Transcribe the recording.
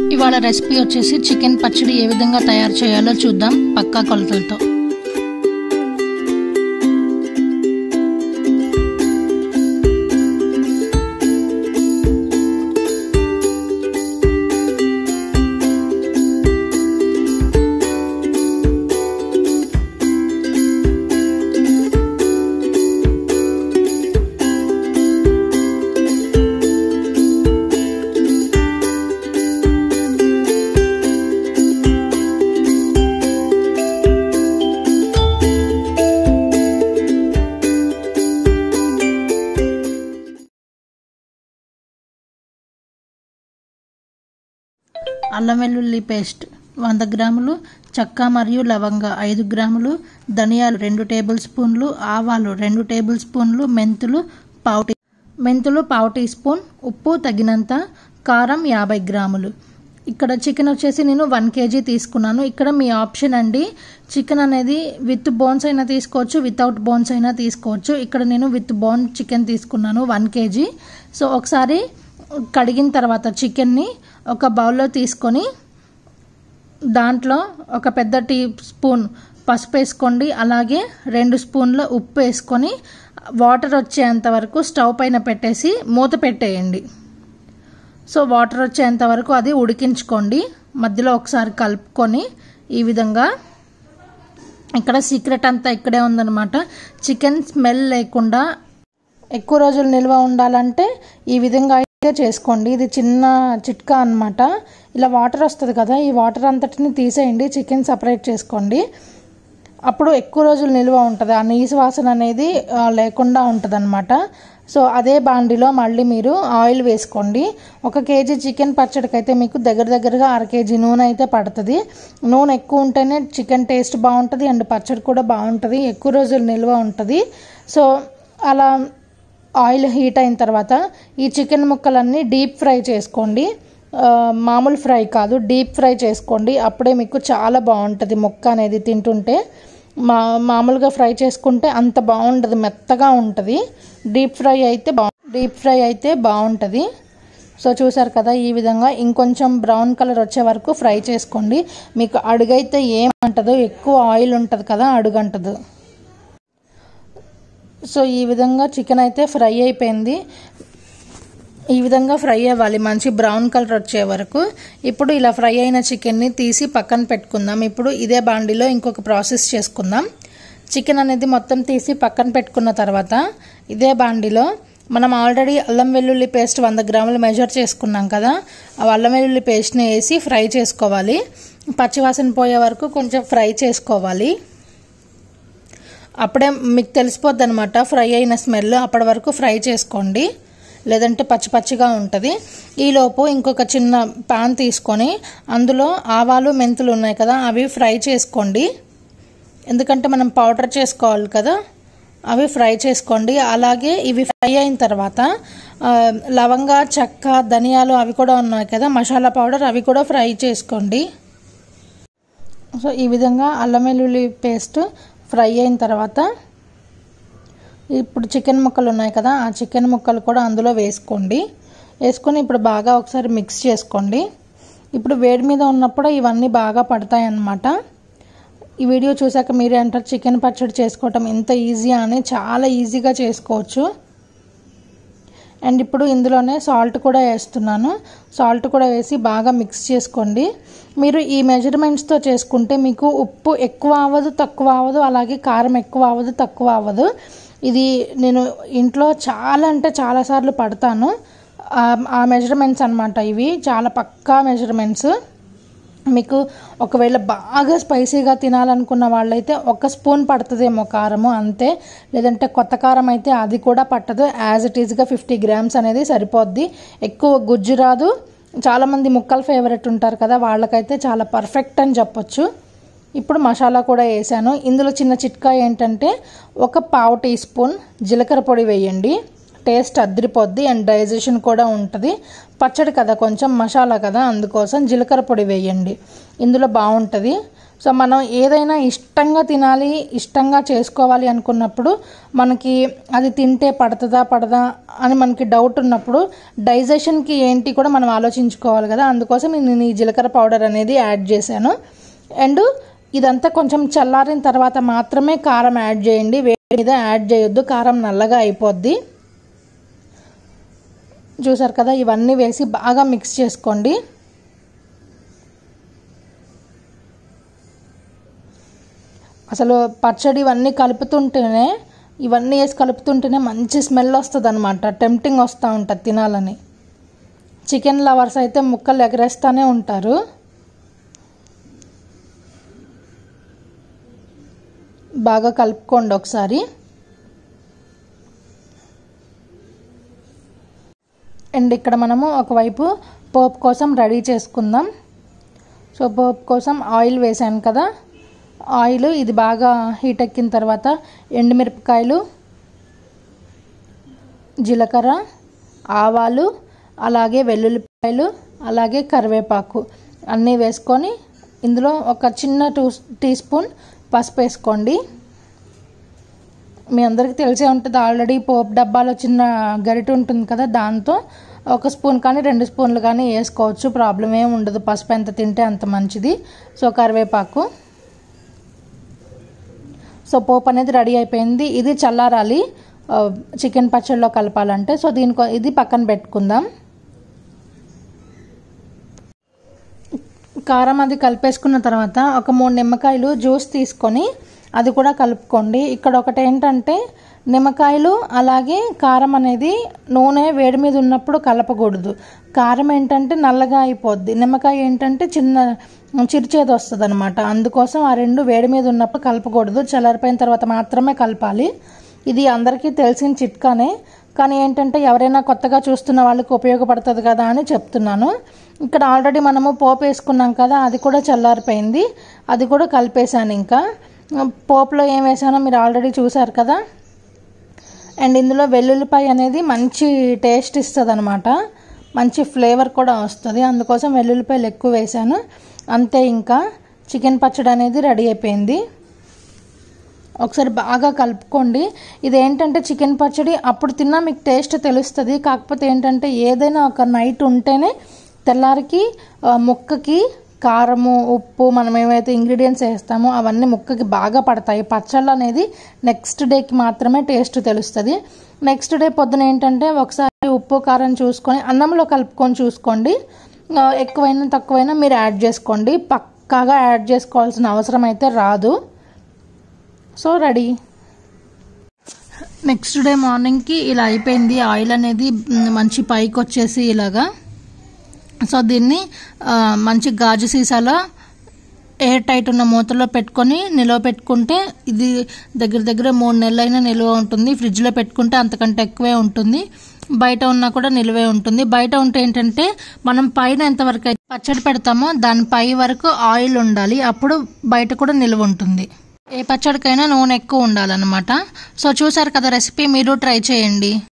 ఇవాళ రెసిపీ వచ్చేసి చికెన్ పచ్చడి ఏ విధంగా తయారు చేయాలో చూద్దాం పక్కా కొలతలతో అల్లం వెల్లుల్లి పేస్ట్ వంద గ్రాములు చెక్క మరియు లవంగ ఐదు గ్రాములు ధనియాలు రెండు టేబుల్ స్పూన్లు ఆవాలు రెండు టేబుల్ స్పూన్లు మెంతులు పావు టీ మెంతులు పావు టీ స్పూన్ ఉప్పు తగినంత కారం యాభై గ్రాములు ఇక్కడ చికెన్ వచ్చేసి నేను వన్ కేజీ తీసుకున్నాను ఇక్కడ మీ ఆప్షన్ అండి చికెన్ అనేది విత్ బోన్స్ అయినా తీసుకోవచ్చు వితౌట్ బోన్స్ అయినా తీసుకోవచ్చు ఇక్కడ నేను విత్ బోన్ చికెన్ తీసుకున్నాను వన్ కేజీ సో ఒకసారి కడిగిన తర్వాత చికెన్ని ఒక బౌల్లో తీసుకొని దాంట్లో ఒక పెద్ద టీ స్పూన్ పసుపు వేసుకోండి అలాగే రెండు స్పూన్ల ఉప్పు వేసుకొని వాటర్ వచ్చేంత వరకు స్టవ్ పైన పెట్టేసి మూత పెట్టేయండి సో వాటర్ వచ్చేంత వరకు అది ఉడికించుకోండి మధ్యలో ఒకసారి కలుపుకొని ఈ విధంగా ఇక్కడ సీక్రెట్ అంతా ఇక్కడే ఉందన్నమాట చికెన్ స్మెల్ లేకుండా ఎక్కువ రోజులు నిల్వ ఉండాలంటే ఈ విధంగా అయితే చేసుకోండి ఇది చిన్న చిట్కా అనమాట ఇలా వాటర్ వస్తుంది కదా ఈ వాటర్ అంతటిని తీసేయండి చికెన్ సపరేట్ చేసుకోండి అప్పుడు ఎక్కువ రోజులు నిల్వ ఉంటుంది ఆ నీసు వాసన అనేది లేకుండా ఉంటుంది అనమాట సో అదే బాండిలో మళ్ళీ మీరు ఆయిల్ వేసుకోండి ఒక కేజీ చికెన్ పచ్చడికి అయితే మీకు దగ్గర దగ్గరగా అర కేజీ నూనె అయితే పడుతుంది నూనె ఎక్కువ ఉంటేనే చికెన్ టేస్ట్ బాగుంటుంది అండ్ పచ్చడి కూడా బాగుంటుంది ఎక్కువ రోజులు నిల్వ ఉంటుంది సో అలా ఆయిల్ హీట్ అయిన తర్వాత ఈ చికెన్ ముక్కలన్నీ డీప్ ఫ్రై చేసుకోండి మామూలు ఫ్రై కాదు డీప్ ఫ్రై చేసుకోండి అప్పుడే మీకు చాలా బాగుంటుంది ముక్క అనేది తింటుంటే మా మామూలుగా ఫ్రై చేసుకుంటే అంత బాగుండదు మెత్తగా ఉంటుంది డీప్ ఫ్రై అయితే బా డీప్ ఫ్రై అయితే బాగుంటుంది సో చూసారు కదా ఈ విధంగా ఇంకొంచెం బ్రౌన్ కలర్ వచ్చే వరకు ఫ్రై చేసుకోండి మీకు అడుగైతే ఏమంటదో ఎక్కువ ఆయిల్ ఉంటుంది కదా అడుగంటదు సో ఈ విధంగా చికెన్ అయితే ఫ్రై అయిపోయింది ఈ విధంగా ఫ్రై అవ్వాలి మంచి బ్రౌన్ కలర్ వచ్చే వరకు ఇప్పుడు ఇలా ఫ్రై అయిన చికెన్ని తీసి పక్కన పెట్టుకుందాం ఇప్పుడు ఇదే బాండిలో ఇంకొక ప్రాసెస్ చేసుకుందాం చికెన్ అనేది మొత్తం తీసి పక్కన పెట్టుకున్న తర్వాత ఇదే బాండిలో మనం ఆల్రెడీ అల్లం వెల్లుల్లి పేస్ట్ వంద గ్రాములు మెజర్ చేసుకున్నాం కదా ఆ అల్లం వెల్లుల్లి పేస్ట్ని వేసి ఫ్రై చేసుకోవాలి పచ్చివాసన పోయే వరకు కొంచెం ఫ్రై చేసుకోవాలి అప్పుడే మీకు తెలిసిపోద్ది అనమాట ఫ్రై అయిన స్మెల్ అప్పటి వరకు ఫ్రై చేసుకోండి లేదంటే పచ్చి పచ్చిగా ఉంటుంది ఈలోపు ఇంకొక చిన్న పాన్ తీసుకొని అందులో ఆవాలు మెంతులు ఉన్నాయి కదా అవి ఫ్రై చేసుకోండి ఎందుకంటే మనం పౌడర్ చేసుకోవాలి కదా అవి ఫ్రై చేసుకోండి అలాగే ఇవి ఫ్రై అయిన తర్వాత లవంగ చెక్క ధనియాలు అవి కూడా ఉన్నాయి కదా మసాలా పౌడర్ అవి కూడా ఫ్రై చేసుకోండి సో ఈ విధంగా అల్లం వెల్లుల్లి పేస్ట్ ఫ్రై అయిన తర్వాత ఇప్పుడు చికెన్ ముక్కలు ఉన్నాయి కదా ఆ చికెన్ ముక్కలు కూడా అందులో వేసుకోండి వేసుకొని ఇప్పుడు బాగా ఒకసారి మిక్స్ చేసుకోండి ఇప్పుడు వేడి మీద ఉన్నప్పుడు ఇవన్నీ బాగా పడతాయి అన్నమాట ఈ వీడియో చూసాక మీరే అంటారు చికెన్ పచ్చడి చేసుకోవటం ఎంత ఈజీ అని చాలా ఈజీగా చేసుకోవచ్చు అండ్ ఇప్పుడు ఇందులోనే సాల్ట్ కూడా వేస్తున్నాను సాల్ట్ కూడా వేసి బాగా మిక్స్ చేసుకోండి మీరు ఈ మెజర్మెంట్స్తో చేసుకుంటే మీకు ఉప్పు ఎక్కువ అవ్వదు తక్కువ అవ్వదు అలాగే కారం ఎక్కువ అవ్వదు తక్కువ అవ్వదు ఇది నేను ఇంట్లో చాలా అంటే చాలాసార్లు పడతాను ఆ మెజర్మెంట్స్ అనమాట ఇవి చాలా పక్కా మెజర్మెంట్స్ మీకు ఒకవేళ బాగా స్పైసీగా తినాలనుకున్న వాళ్ళైతే ఒక స్పూన్ పడుతుందేమో కారము అంతే లేదంటే కొత్త కారం అయితే అది కూడా పట్టదు యాజ్ ఇట్ ఈజ్గా ఫిఫ్టీ గ్రామ్స్ అనేది సరిపోద్ది ఎక్కువ గుజ్జు రాదు చాలామంది ముక్కలు ఫేవరెట్ ఉంటారు కదా వాళ్ళకైతే చాలా పర్ఫెక్ట్ అని చెప్పొచ్చు ఇప్పుడు మసాలా కూడా వేసాను ఇందులో చిన్న చిట్కా ఏంటంటే ఒక పావు టీ స్పూన్ జీలకర్ర పొడి వేయండి టేస్ట్ అద్దరిపోద్ది అండ్ డైజెషన్ కూడా ఉంటుంది పచ్చడి కదా కొంచెం మసాలా కదా అందుకోసం జీలకర్ర పొడి వేయండి ఇందులో బాగుంటుంది సో మనం ఏదైనా ఇష్టంగా తినాలి ఇష్టంగా చేసుకోవాలి అనుకున్నప్పుడు మనకి అది తింటే పడుతుందా పడదా అని మనకి డౌట్ ఉన్నప్పుడు డైజెషన్కి ఏంటి కూడా మనం ఆలోచించుకోవాలి కదా అందుకోసం నేను ఈ జీలకర్ర పౌడర్ అనేది యాడ్ చేశాను అండ్ ఇదంతా కొంచెం చల్లారిన తర్వాత మాత్రమే కారం యాడ్ చేయండి వేడి మీద యాడ్ చేయొద్దు కారం నల్లగా అయిపోద్ది చూసారు కదా ఇవన్నీ వేసి బాగా మిక్స్ చేసుకోండి అసలు పచ్చడి ఇవన్నీ కలుపుతుంటేనే ఇవన్నీ వేసి కలుపుతుంటేనే మంచి స్మెల్ వస్తుంది అనమాట టెంప్టింగ్ వస్తూ ఉంటుంది తినాలని చికెన్ లవర్స్ అయితే ముక్కలు ఎగరేస్తూనే ఉంటారు బాగా కలుపుకోండి ఒకసారి అండ్ ఇక్కడ మనము ఒకవైపు పోపు కోసం రెడీ చేసుకుందాం సో పోపు కోసం ఆయిల్ వేసాను కదా ఆయిల్ ఇది బాగా హీట్ ఎక్కిన తర్వాత ఎండుమిరపకాయలు జీలకర్ర ఆవాలు అలాగే వెల్లుల్లిపాయలు అలాగే కరివేపాకు అన్నీ వేసుకొని ఇందులో ఒక చిన్న టూ టీ స్పూన్ పసుపు వేసుకోండి మీ అందరికీ తెలిసే ఉంటుంది ఆల్రెడీ పోపు డబ్బాలో చిన్న గరిటె ఉంటుంది కదా దాంతో ఒక స్పూన్ కానీ రెండు స్పూన్లు కానీ వేసుకోవచ్చు ప్రాబ్లం ఏమి ఉండదు పసుపు ఎంత తింటే అంత మంచిది సో కరివేపాకు సో పోపు అనేది రెడీ అయిపోయింది ఇది చల్లారాలి చికెన్ పచ్చడిలో కలపాలంటే సో దీనికో ఇది పక్కన పెట్టుకుందాం కారం అది కలిపేసుకున్న తర్వాత ఒక మూడు నిమ్మకాయలు జ్యూస్ తీసుకొని అది కూడా కలుపుకోండి ఇక్కడ ఒకటి ఏంటంటే నిమ్మకాయలు అలాగే కారం అనేది నూనె వేడి మీద ఉన్నప్పుడు కలపకూడదు కారం ఏంటంటే నల్లగా అయిపోద్ది నిమ్మకాయ ఏంటంటే చిన్న చిరుచేది వస్తుంది అనమాట అందుకోసం ఆ రెండు వేడి మీద ఉన్నప్పుడు కలపకూడదు చల్లారిపోయిన తర్వాత మాత్రమే కలపాలి ఇది అందరికీ తెలిసిన చిట్కానే కానీ ఏంటంటే ఎవరైనా కొత్తగా చూస్తున్న వాళ్ళకి ఉపయోగపడుతుంది కదా అని చెప్తున్నాను ఇక్కడ ఆల్రెడీ మనము పోపు వేసుకున్నాం కదా అది కూడా చల్లారిపోయింది అది కూడా కలిపేశాను ఇంకా పోపులో ఏం వేసానో మీరు ఆల్రెడీ చూసారు కదా అండ్ ఇందులో వెల్లుల్లిపాయ అనేది మంచి టేస్ట్ ఇస్తుంది అనమాట మంచి ఫ్లేవర్ కూడా వస్తుంది అందుకోసం వెల్లుల్లిపాయలు ఎక్కువ వేసాను అంతే ఇంకా చికెన్ పచ్చడి అనేది రెడీ అయిపోయింది ఒకసారి బాగా కలుపుకోండి ఇది ఏంటంటే చికెన్ పచ్చడి అప్పుడు తిన్నా మీకు టేస్ట్ తెలుస్తుంది కాకపోతే ఏంటంటే ఏదైనా ఒక నైట్ ఉంటేనే తెల్లారికి ముక్కకి కారము ఉప్పు మనం ఏమైతే ఇంగ్రీడియంట్స్ వేస్తామో అవన్నీ ముక్కకి బాగా పడతాయి పచ్చళ్ళు అనేది నెక్స్ట్ డేకి మాత్రమే టేస్ట్ తెలుస్తుంది నెక్స్ట్ డే పొద్దున ఏంటంటే ఒకసారి ఉప్పు కారం చూసుకొని అన్నంలో కలుపుకొని చూసుకోండి ఎక్కువైనా తక్కువైనా మీరు యాడ్ చేసుకోండి పక్కాగా యాడ్ చేసుకోవాల్సిన అవసరం అయితే రాదు సో రెడీ నెక్స్ట్ డే మార్నింగ్కి ఇలా అయిపోయింది ఆయిల్ అనేది మంచి పైకి వచ్చేసి ఇలాగా సో దీన్ని మంచి గాజు సీసాలో ఎయిర్ టైట్ ఉన్న మూతలో పెట్టుకొని నిల్వ పెట్టుకుంటే ఇది దగ్గర దగ్గర మూడు నెలలైనా నిల్వ ఉంటుంది ఫ్రిడ్జ్లో పెట్టుకుంటే అంతకంటే ఎక్కువే ఉంటుంది బయట ఉన్నా కూడా నిల్వే ఉంటుంది బయట ఉంటే ఏంటంటే మనం పైన ఎంతవరకు అయితే పచ్చడి పెడతామో దాని పై వరకు ఆయిల్ ఉండాలి అప్పుడు బయట కూడా నిల్వ ఉంటుంది ఏ పచ్చడికైనా నూనె ఎక్కువ ఉండాలన్నమాట సో చూసారు కదా రెసిపీ మీరు ట్రై చేయండి